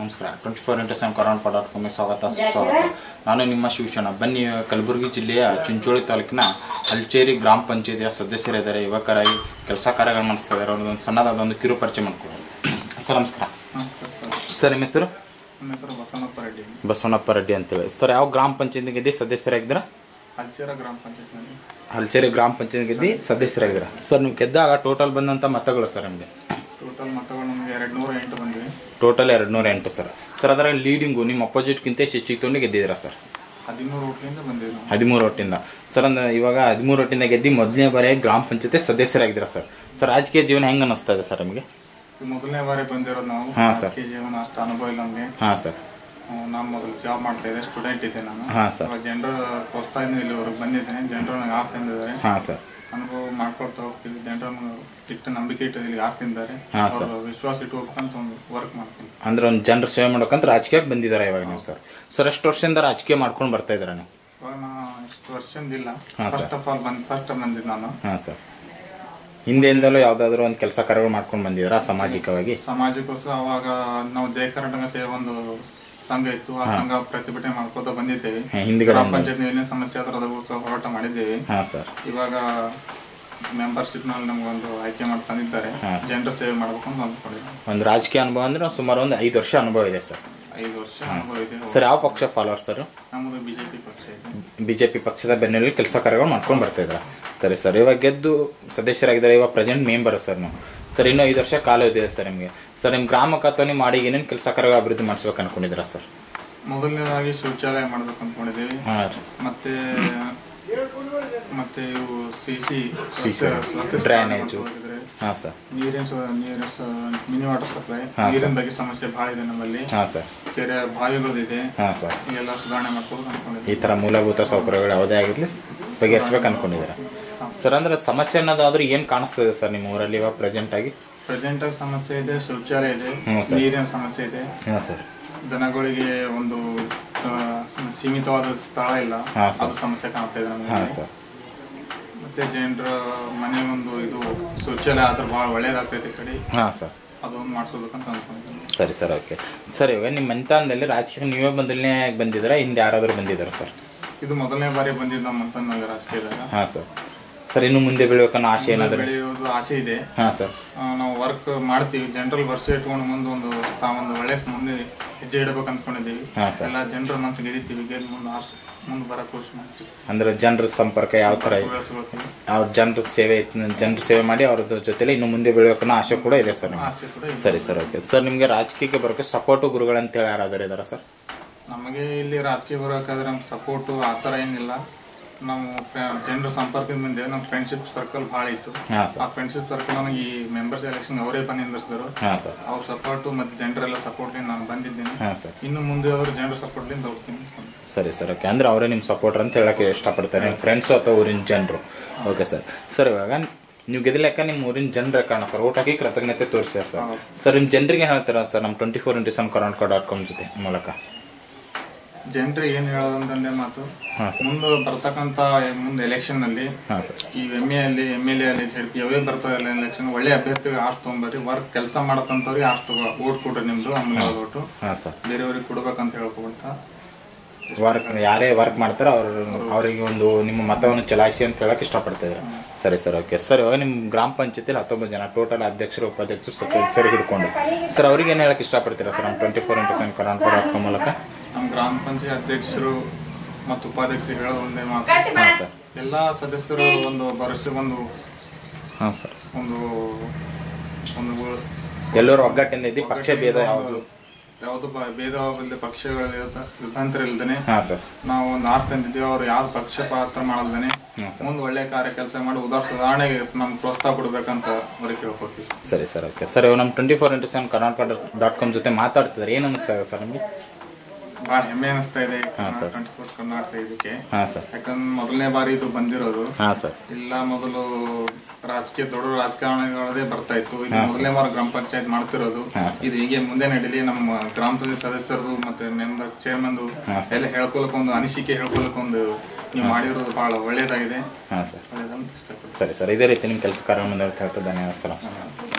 ನಮಸ್ಕಾರ twenty four into seven ಕರೋಣ ಪಡಾಟ್ಕೊಮ್ಮೆ ಸ್ವಾಗತ ಸುಸ್ವಾಗತ ನಾನು ನಿಮ್ಮ ಶಿವಶನ ಬನ್ನಿ ಕಲಬುರಗಿ ಜಿಲ್ಲೆಯ ಚಿಂಚೋಳಿ ತಾಲೂಕಿನ ಹಲ್ಚೇರಿ ಗ್ರಾಮ ಪಂಚಾಯತಿಯ ಸದಸ್ಯರಿದ್ದಾರೆ ಯುವಕರಾಗಿ ಕೆಲಸ ಕಾರ್ಯಗಳು ಮಾಡಿಸ್ತಾ ಇದ್ದಾರೆ ಅವ್ರದ್ದೊಂದು ಸಣ್ಣದಾದ ಒಂದು ಕಿರು ಪರಿಚಯ ಮಾಡ್ಕೊಳ್ಳೋದು ಸರ್ ನಮಸ್ಕಾರ ನಮಸ್ಕಾರ ಸರ್ ಸರ್ ನಿಮ್ಮ ಹೆಸರು ನನ್ನ ಹೆಸರು ಬಸವನಪ್ಪ ರೆಡ್ಡಿ ಬಸವಣ್ಣಪ್ಪ ರೆಡ್ಡಿ ಅಂತೇಳಿ ಸರ್ ಯಾವ ಗ್ರಾಮ ಪಂಚಾಯತಿಗೆ ಸದಸ್ಯರಾಗಿದ್ದೀರಾ ಹಲ್ಚೇರ ಗ್ರಾಮ ಪಂಚಾಯತ್ನಲ್ಲಿ ಹಲ್ಚೇರಿ ಗ್ರಾಮ ಪಂಚಾಯತ್ಗೆ ಸದಸ್ಯರಾಗಿದ್ದೀರಾ ಸರ್ ನೀವು ಗೆದ್ದಾಗ ಟೋಟಲ್ ಬಂದಂಥ ಮತಗಳು ಸರ್ ನಿಮಗೆ ಟೋಟಲ್ ಮತಗಳು ನಮಗೆ ಎರಡು ನೂರ ಎಂಟು ಬಂದಿವೆ ಟೋಟಲ್ ಎರಡು ನೂರ ಎಂಟು ಸರ್ ಸರ್ ಅದರ ಲೀಡಿಂಗು ನಿಮ್ಮ ಅಪೋಸಿಟ್ಗಿಂತ ಹೆಚ್ಚಿಗೆ ತೊಗೊಂಡು ಗೆದ್ದಿದ್ದೀರಾ ಸರ್ ಹದಿಮೂರು ಓಟ್ಲಿಂದ ಬಂದಿವೆ ನಾವು ಹದಿಮೂರು ಒಟ್ಟಿಂದ ಸರ್ ಅಂದ್ರೆ ಇವಾಗ ಹದಿಮೂರು ಒಟ್ಟಿಂದ ಗೆದ್ದು ಮೊದಲನೇ ಬಾರಿ ಗ್ರಾಮ ಪಂಚಾಯತಿ ಸದಸ್ಯರಾಗಿದ್ದೀರಾ ಸರ್ ಸರ್ ರಾಜಕೀಯ ಜೀವನ ಹೆಂಗೆ ಅನ್ನಿಸ್ತಾ ಇದೆ ಸರ್ ನಿಮಗೆ ಇದು ಮೊದಲನೇ ಬಾರಿ ಬಂದಿರೋದು ನಾವು ಹಾ, ಸರ್. ರಾಜಕೀಯ ಜೀವನ ಅಷ್ಟು ಅನುಭವ ಇಲ್ಲ ನಮಗೆ ಹಾಂ ಸರ್ ನಾನು ಮೊದಲು ಜಾಬ್ ಮಾಡ್ತಾ ಇದ್ದೆ ಸ್ಟೂಡೆಂಟ್ ಇದ್ದೆ ನಾನು ಹಾ, ಸರ್. ಇವಾಗ ಜನರು ಪ್ರೋತ್ಸಾಹದಿಂದ ಇಲ್ಲಿವರೆಗೆ ಬಂದಿದ್ದೇನೆ ಜನರು ನನಗೆ ಆಸ್ತಿ ತಂದಿದ್ದಾರೆ ಹಾಂ ಸರ್ ಅನುಭವ ಮಾಡ್ಕೊಳ್ತಾ ಹೋಗ್ತೀವಿ ಜನರನ್ನು ಇಟ್ಟು ನಂಬಿಕೆ ಇಟ್ಟು ಇಲ್ಲಿ ಆಸ್ತಿ ತಿಂತಾರೆ ಹಾ, ಸರ್. ಅವರು ವಿಶ್ವಾಸ ಇಟ್ಟು ಹೋಗ್ಬೇಕಂತ ಒಂದು ವರ್ಕ್ ಮಾಡ್ತೀನಿ ಅಂದ್ರೆ ಒಂದು ಜನರ ಸೇವೆ ಮಾಡೋಕಂತ ರಾಜಕೀಯಕ್ಕೆ ಬಂದಿದ್ದಾರೆ ಇವಾಗ ನೀವು ಸರ್ ಸರ್ ಎಷ್ಟು ವರ್ಷದಿಂದ ರಾಜಕೀಯ ಮಾಡ್ಕೊಂಡು ಬರ್ತಾ ಇದ್ದೀರಾ ನೀವು ಇವಾಗ ನಾನು ಇಷ್ಟು ವರ್ಷದಿಂದಿಲ್ಲ ಹಾ, ಸರ್. ಫಸ್ಟ್ ಆಫ್ ಆಲ್ ಬಂದು ಫಸ್ಟ್ ಬಂದಿದ್ದು ನಾನು ಹಾಂ ಸರ್ ಹಿಂದೆಯಿಂದಲೂ ಯಾವುದಾದ್ರೂ ಒಂದು ಕೆಲಸ ಕಾರ್ಯಗಳು ಮಾಡ್ಕೊಂಡು ಬಂದಿದ್ದೀರಾ ಸಾಮಾಜಿಕವಾಗಿ ಸಮಾಜಕ್ಕೋಸ್ಕರ ಅವಾಗ ನಾವು ಜಯ ಕರ್ನಾಟಕ ಸೇವೆ ಒಂದು ಸಂಘ ಇತ್ತು ಆ ಸಂಘ ಪ್ರತಿಭಟನೆ ಮಾಡ್ಕೋತ ಬಂದಿದ್ದೇವೆ ಹಾ, ಹಿಂದ್ಗಡೆ ಗ್ರಾಮ ಪಂಚಾಯತ್ ಏನೇ ಸಮಸ್ಯೆ ಆದ್ರೆ ಅದಕ್ಕೋಸ್ಕರ ಹೋರಾಟ ಮಾಡಿದ್ದೇವೆ ಹಾಂ ಸರ್ ಇವಾಗ ಮೆಂಬರ್ಶಿಪ್ ನಲ್ಲಿ ನಮಗೊಂದು ಆಯ್ಕೆ ಮಾಡಿ ತಂದಿದ್ದಾರೆ ಹಾ. ಜನರ ಸೇವೆ ಮಾಡ್ಬೇಕು ಅಂತ ಅಂದ್ಕೊಂಡಿದ್ದೆ ಒಂದು ರಾಜಕೀಯ ಅನುಭವ ಅಂದ್ರೆ ಸುಮಾರು ಒಂದು ಐದು ವರ್ಷ ಅನುಭವ ಇದೆ ಸರ್ ಐದು ವರ್ಷ ಅನುಭವ ಇದೆ ಸರ್ ಯಾವ ಪಕ್ಷ ಫಾಲೋವರ್ ಸರ್ ನಮ್ಮದು ಬಿಜೆಪಿ ಪಕ್ಷ ಇದೆ ಬಿ ಜೆ ಪಿ ಪಕ್ಷದ ಬೆನ್ನೆಲುಬು ಕೆಲಸ ಕಾರ್ಯಗಳು ಮಾಡ್ಕೊಂಡು ಬರ್ತಾ ಇದ್ದಾರೆ ಸರಿ ಸರ್ ಇವಾಗ ಗೆದ್ದು ಸದಸ್ಯರಾಗಿದ್ದಾರೆ ಇವಾಗ ಪ್ರೆಸೆಂಟ್ ಮೆಂಬರ್ ಸರ್ ನೀವು ಸರ್ ಇನ್ನೂ ಐದು ವರ್ಷ ಕಾಲ ಇದೆ ಸರ್ ನಿಮಗೆ ಸರ್ ನಿಮ್ಮ ಗ್ರಾಮಕ್ಕೆ ಅಥವಾ ನಿಮ್ಮ ಮಾಡಿ ಏನೇನು ಕೆಲಸ ಕಾರ್ಯಗಳು ಅಭಿವೃದ್ಧಿ ಮಾಡಿಸ್ಬೇಕು ಅನ್ಕೊಂಡಿದ್ದೀರಾ ಸರ್ ಮೊದಲನೇದಾಗಿ ಶೌಚಾಲಯ ಮಾಡ್ಬೇಕು ಅಂದ್ಕೊಂಡಿದ್ದೇವೆ ಹಾಂ ರೀ ಮತ್ತೆ ಮತ್ತೆ ಇವು ಸಿ ಸಿ Drainage. ಹಾಂ ಸರ್ ನೀರಿನ ಸ- ನೀರಿನ ಸ- ಮಿನಿ ವಾಟರ್ ಸಪ್ಲೈ ಹಾ, ನೀರಿನ ಬಗ್ಗೆ ಸಮಸ್ಯೆ ಬಹಳ ಇದೆ ನಮ್ಮಲ್ಲಿ ಹಾಂ ಸರ್ ಕೆರೆ ಬಾವಿಗಳಿದೆ ಹಾಂ ಸರ್ ಎಲ್ಲ ಸುಧಾರಣೆ ಮಾಡ್ಕೊಂಡು ಈ ಅನ್ಕೊಂಡಿದ್ದೀವಿ ಥರ ಮೂಲಭೂತ ಸೌಕರ್ಯಗಳು ಯಾವುದೇ ಆಗಿರಲಿ ಬಗೆಹರಿಸ್ಬೇಕು ಅನ್ಕೊಂಡಿದ್ದೀರಾ ಸರ್ ಅಂದ್ರೆ ಸಮಸ್ಯೆ ಅನ್ನೋದಾದ್ರೂ ಏನು ಕಾಣಿಸ್ತದೆ ಸರ್ ನಿಮ್ಮ ಊರಲ್ಲಿ ಇವಾಗ ಪ್ರೆಸೆಂಟ್ ಆಗಿ ಪ್ರೆಸೆಂಟ್ ಆಗಿ ಸಮಸ್ಯೆ ಇದೆ ಶೌಚಾಲಯ ಇದೆ ಹ್ಮ್, ಸರ್. ನೀರಿನ ಸಮಸ್ಯೆ ಇದೆ ಹಾಂ ಸರ್ ದನಗಳಿಗೆ ಒಂದು ಆ, ಸೀಮಿತವಾದ ಸ್ಥಳ ಇಲ್ಲ ಹಾ, ಸರ್. ಅದು ಸಮಸ್ಯೆ ಕಾಣ್ತಾ ಇದೆ ಹಾಂ ನಮಗೆ ಸರ್ ಮತ್ತೆ ಜನರ ಮನೆ ಒಂದು ಇದು ಶೌಚಾಲಯ ಆದ್ರೆ ಬಹಳ ಒಳ್ಳೇದಾಗ್ತೈತೆ ಈ ಕಡೆ ಹಾಂ ಸರ್ ಅದೊಂದು ಮಾಡಿಸ್ಬೇಕಂತ ಅನ್ಕೊಂಡಿದ್ದೀನಿ ಸರಿ ಸರ್ ಓಕೆ ಸರ್ ಇವಾಗ ನಿಮ್ಮ ಮಂತಾನದಲ್ಲಿ ರಾಜಕೀಯ ನೀವೇ ಮೊದಲನೇ ಬಂದಿದ್ದೀರಾ ಹಿಂದೆ ಯಾರಾದರೂ ಬಂದಿದ್ದಾರಾ ಸರ್ ಇದು ಮೊದಲನೇ ಬಾರಿ ಬಂದಿದ್ದು ನಮ್ಮ ಮಂತನಲ್ಲಿ ರಾಜಕೀಯದಾಗ ಹಾಂ ಸರ್ ಸರ್ ಇನ್ನು ಮುಂದೆ ಬೆಳಿಬೇಕನ್ನೋ ಆಸೆ ಏನಾದರೂ ಬೆಳೆಯೋದು ಆಸೆ ಇದೆ ಹಾಂ ಸರ್ ಆ, ನಾವು ವರ್ಕ್ ಮಾಡ್ತೀವಿ ಜನರಲ್ ವರ್ಷ ಇಟ್ಕೊಂಡು ಮುಂದೆ ಒಂದು ತಾವೊಂದು ಒಳ್ಳೆ ಮುಂದೆ ಹೆಜ್ಜೆ ಇಡಬೇಕು ಅಂದ್ಕೊಂಡಿದ್ದೀವಿ ಹಾ, ಸರ್. ಎಲ್ಲ ಜನರ ಮನಸ್ಸಿಗೆ ಗೆದಿತೀವಿ ಗೆದ್ದು ಮುಂದೆ ಆಸೆ ಮುಂದೆ ಬರೋ ಖುಷಿ ಮಾಡ್ತೀವಿ ಅಂದ್ರೆ ಜನರ ಸಂಪರ್ಕ ಯಾವ ಥರ ಇದೆ ಬೆಳೆಸ್ಕೊಳ್ತೀವಿ ಯಾವ ಜನರ ಸೇವೆ ಜನರ ಸೇವೆ ಮಾಡಿ ಅವ್ರದ್ದು ಜೊತೆಲಿ ಇನ್ನು ಮುಂದೆ ಬೆಳಿಬೇಕನ್ನೋ ಆಸೆ ಕೂಡ ಇದೆ ಸರ್ ನಿಮಗೆ ಆಸೆ ಕೂಡ ಇದೆ ಸರಿ ಸರ್ ಓಕೆ ಸರ್ ನಿಮಗೆ ರಾಜಕೀಯಕ್ಕೆ ಬರೋಕ್ಕೆ ಸಪೋರ್ಟು ಗುರುಗಳು ಅಂತೇಳಿ ಯಾರಾದರೂ ಇದ್ದಾರಾ ಸರ್ ನಮಗೆ ಇಲ್ಲಿ ರಾಜಕೀಯ ಬರೋಕ್ಕಾದ್ರೆ ನಮ್ಗೆ ಸಪೋರ್ಟು ಆ ಥರ ಏನಿಲ್ಲ ನಾವು ಜನರ ಸಂಪರ್ಕದ ಮುಂದೆ ನಮ್ಮ ಫ್ರೆಂಡ್ಶಿಪ್ ಸರ್ಕಲ್ ಭಾಳ ಇತ್ತು ಹಾಂ ಸರ್ ಆ ಫ್ರೆಂಡ್ಶಿಪ್ ಸರ್ಕಲ್ ನನಗೆ ಈ ಮೆಂಬರ್ಸ್ ಎಲೆಕ್ಷನ್ ಅವರೇ ಬಂದು ನಿಂದಿಸಿದ್ರು ಹಾಂ ಸರ್ ಅವ್ರ ಸಪೋರ್ಟು ಮತ್ತು ಜನರೆಲ್ಲ ಸಪೋರ್ಟ್ಲಿಂದ ನಾನು ಬಂದಿದ್ದೀನಿ ಹಾಂ ಸರ್ ಇನ್ನು ಮುಂದೆ ಅವರು ಜನರ ಸಪೋರ್ಟ್ಲಿಂದ ಹೋಗ್ತೀನಿ ಸರಿ ಸರ್ ಓಕೆ ಅಂದರೆ ಅವರೇ ನಿಮ್ಮ ಸಪೋರ್ಟರ್ ಅಂತ ಹೇಳಕ್ಕೆ ಇಷ್ಟಪಡ್ತಾರೆ ನಿಮ್ಮ ಫ್ರೆಂಡ್ಸು ಅಥವಾ ಊರಿನ ಜನರು ಓಕೆ ಸರ್ ಸರ್ ಇವಾಗ ನೀವು ಗೆದಲೆಕ್ಕ ನಿಮ್ಮ ಊರಿನ ಜನರ ಕಾರಣ ಸರ್ ಊಟ ಹಾಕಿ ಕೃತಜ್ಞತೆ ತೋರಿಸ್ಯಾರ ಸರ್ ಹೌದು. ಸರ್ ನಿಮ್ಮ ಜನರಿಗೆ ಹೇಳ್ತೀರಾ ಸರ್ ನಮ್ಮ twenty four into seven Karnataka dot com ಜೊತೆ ಮೂಲಕ ಜನರಿಗೆ ಏನು ಹೇಳೋದಂತಂದೆ ಮಾತು ಹಾಂ ಮುಂದೆ ಬರ್ತಕ್ಕಂಥ ಮುಂದೆ ಎಲೆಕ್ಷನ್ ನಲ್ಲಿ ಹಾಂ ಸರ್ ಈ ಎಮ್ ಎ ಅಲ್ಲಿ ಎಮ್ ಎಲ್ ಎ ಅಲ್ಲಿ ಜೆಡ್ ಪಿ ಅವೇ ಬರ್ತಾವಲ್ಲ ಎಲೆಕ್ಷನ್ ಒಳ್ಳೆ ಅಭ್ಯರ್ಥಿಗೆ ಆರ್ಸ್ ತೊಗೊಂಬರ್ರಿ ವರ್ಕ್ ಕೆಲಸ ಮಾಡತ್ತಂತವ್ರಿಗೆ ಆರ್ಸ್ ತಗೋ ಓಟ್ ಕೊಡ್ರಿ ನಿಮ್ದು ಆಮೇಲೆ ಓಟು ಹಾಂ ಸರ್ ಬೇರೆಯವ್ರಿಗೆ ಕೊಡ್ಬೇಕಂತ ಹೇಳ್ಕೊಬಿಡ್ತಾ ವರ್ಕ್ ಯಾರೇ ವರ್ಕ್ ಮಾಡ್ತಾರೋ ಅವ್ರ ಅವರಿಗೆ ಒಂದು ನಿಮ್ಮ ಮತವನ್ನು ಚಲಾಯಿಸಿ ಅಂತ ಹೇಳಕ್ಕೆ ಇಷ್ಟಪಡ್ತಿದ್ದಾರೆ ಸರಿ ಸರ್ ಓಕೆ ಸರ್ ಇವಾಗ ನಿಮ್ಮ ಗ್ರಾಮ ಪಂಚಾಯತಿಲಿ ಹತ್ತೊಂಬತ್ತು ಜನ ಟೋಟಲ್ ಅಧ್ಯಕ್ಷರು ಉಪಾಧ್ಯಕ್ಷರು ಸದಸ್ಯರು ಹಿಡ್ಕೊಂಡು ಸರ್ ಅವ್ರಿಗೆ ಏನು ಹೇಳಕ್ಕೆ ಇಷ್ಟಪಡ್ತೀರಾ ಸರ್ ನಮ್ಮ twenty four into seven Karnataka dot com ಮೂಲಕ ನಮ್ಮ ಗ್ರಾಮ ಪಂಚಾಯತ್ ಅಧ್ಯಕ್ಷರು ಮತ್ತು ಉಪಾಧ್ಯಕ್ಷರು ಹೇಳೋ ಒಂದೇ ಮಾತು ಹಾಂ ಸರ್ ಎಲ್ಲ ಸದಸ್ಯರು ಒಂದು ಭರವಸೆ ಒಂದು ಹಾಂ ಸರ್ ಒಂದು ಒಂದು ಎಲ್ಲರೂ ಒಗ್ಗಟ್ಟಿಂದ ಇದ್ದು ಪಕ್ಷ ಭೇದ ಯಾವುದು ಯಾವುದು ಭೇದ ಇಲ್ಲದೆ ಪಕ್ಷಗಳ ವಿಭಾಂತರ ಇಲ್ದೇನೆ ಹಾಂ ಸರ್ ನಾವು ಒಂದು ಆಸ್ತಿ ತಂದಿದ್ದೀವಿ ಅವ್ರು ಯಾವ್ದು ಪಕ್ಷಪಾತ ಮಾಡಲ್ದೇನೆ ಹಾಂ ಸರ್ ಮುಂದೆ ಒಳ್ಳೆ ಕಾರ್ಯ ಕೆಲಸ ಮಾಡಿ ಉದಾರ ಸುಧಾರಣೆಗೆ ನಮ್ಗೆ ಪ್ರೋತ್ಸಾಹ ಕೊಡ್ಬೇಕಂತ ಅವ್ರಿಗೆ ಕೇಳ್ಕೊತೀವಿ ಸರಿ ಸರ್ ಓಕೆ ಸರ್ ಇವಾಗ ನಮ್ಮ twenty four into seven Karnataka dot com ಜೊತೆ ಮಾತಾಡ್ತಿದ್ದಾರೆ ಏನು ಅನಿಸ್ತಾ ಇದೆ ಸರ್ ನಿಮಗೆ ಭಾಳ ಹೆಮ್ಮೆ ಅನಿಸ್ತಾ ಇದೆ ಹಾ, ಸರ್. ಟ್ವೆಂಟಿ ಫೋರ್ ಕರ್ನಾಟಕ ಇದಕ್ಕೆ ಹಾಂ ಸರ್ ಯಾಕಂದ್ರೆ ಮೊದಲನೇ ಬಾರಿ ಇದು ಬಂದಿರೋದು ಹಾಂ ಸರ್ ಇಲ್ಲ ಮೊದಲು ರಾಜಕೀಯ ದೊಡ್ಡ ರಾಜಕಾರಣಿಗಳದೇ ಬರ್ತಾ ಇತ್ತು ಇದು ಮೊದಲನೇ ಬಾರಿ ಗ್ರಾಮ ಪಂಚಾಯತ್ ಮಾಡ್ತಿರೋದು ಹಾ, ಇದು ಹೀಗೆ ಮುಂದೆ ನಡೀಲಿ ನಮ್ಮ ಗ್ರಾಮ ಪಂಚಾಯತ್ ಸದಸ್ಯರದು ಮತ್ತೆ ಮೆಂಬರ್ ಚೇರ್ಮನ್ದು ಹಾ, ಎಲ್ಲ ಹೇಳ್ಕೊಳಕ್ ಒಂದು ಅನಿಸಿಕೆ ಹೇಳ್ಕೊಳಕ್ ಒಂದು ನೀವು ಮಾಡಿರೋದು ಬಹಳ ಒಳ್ಳೇದಾಗಿದೆ ಹಾಂ ಸರ್ ಒಳ್ಳೇದಂತ ಇಷ್ಟಪಡ್ತೀನಿ ಸರಿ ಸರ್ ಇದೇ ರೀತಿ ನಿಮ್ಮ ಕೆಲಸ ಕಾರ್ಯ ಮುಂದೆ ಹೇಳ್ತಾ ಧನ್ಯವಾದ ಸರ್